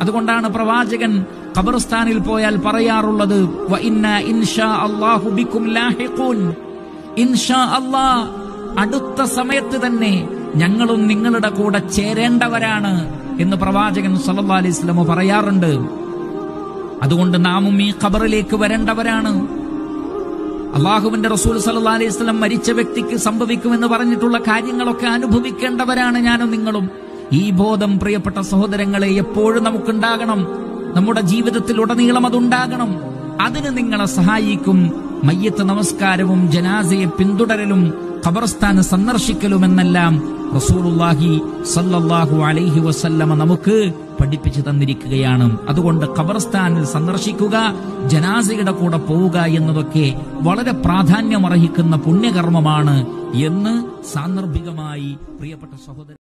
അതുകൊണ്ടാണ് പ്രവാചകൻ ഖബർസ്ഥാനിൽ പോയാൽ പറയാറുള്ളത് "വ ഇന്നാ ഇൻഷാ അല്ലാഹു ബിക്കും ലാഹിഖൂൻ." ഇൻഷാ അല്ലാ അടുത്ത സമയത്ത് തന്നെ ഞങ്ങളും നിങ്ങളുടെ കൂടെ ചേരേണ്ടവരാണ് എന്ന് പ്രവാചകൻ സല്ലല്ലാഹു അലൈഹി വസല്ലം പറയാറുണ്ട് അതുകൊണ്ട് നാമും ഈ ഖബറിലേക്ക് വരേണ്ടവരാണ് അള്ളാഹുവിന്റെ റസൂൽ സല്ലല്ലാഹു അലൈഹി വസല്ലം മരിച്ച വ്യക്തിക്ക് സംഭവിക്കുമെന്ന് പറഞ്ഞിട്ടുള്ള കാര്യങ്ങളൊക്കെ അനുഭവിക്കേണ്ടവരാണ് ഞാനും നിങ്ങളും ഈ ബോധം പ്രിയപ്പെട്ട സഹോദരങ്ങളെ എപ്പോഴും നമുക്കുണ്ടാകണം നമ്മുടെ ജീവിതത്തിൽ ഉടനീളം അതുണ്ടാകണം അതിന് നിങ്ങളെ സഹായിക്കും മയ്യത്ത് നമസ്കാരവും ജനാസയെ പിന്തുടരലും ഖബർസ്ഥാന് സന്ദർശിക്കലുമെന്നെല്ലാം റസൂലുള്ളാഹി സല്ലല്ലാഹു അലൈഹി വസല്ലമ നമുക്ക് പഠിപ്പിച്ചു തന്നിരിക്കുകയാണ് അതുകൊണ്ട് ഖബർസ്ഥാനിൽ സന്ദർശിക്കുക ജനാസയുടെ കൂടെ പോവുക എന്നതൊക്കെ വളരെ പ്രാധാന്യമർഹിക്കുന്ന പുണ്യകർമ്മമാണ് എന്ന് സാന്ദർഭികമായി പ്രിയപ്പെട്ട സഹോദരൻ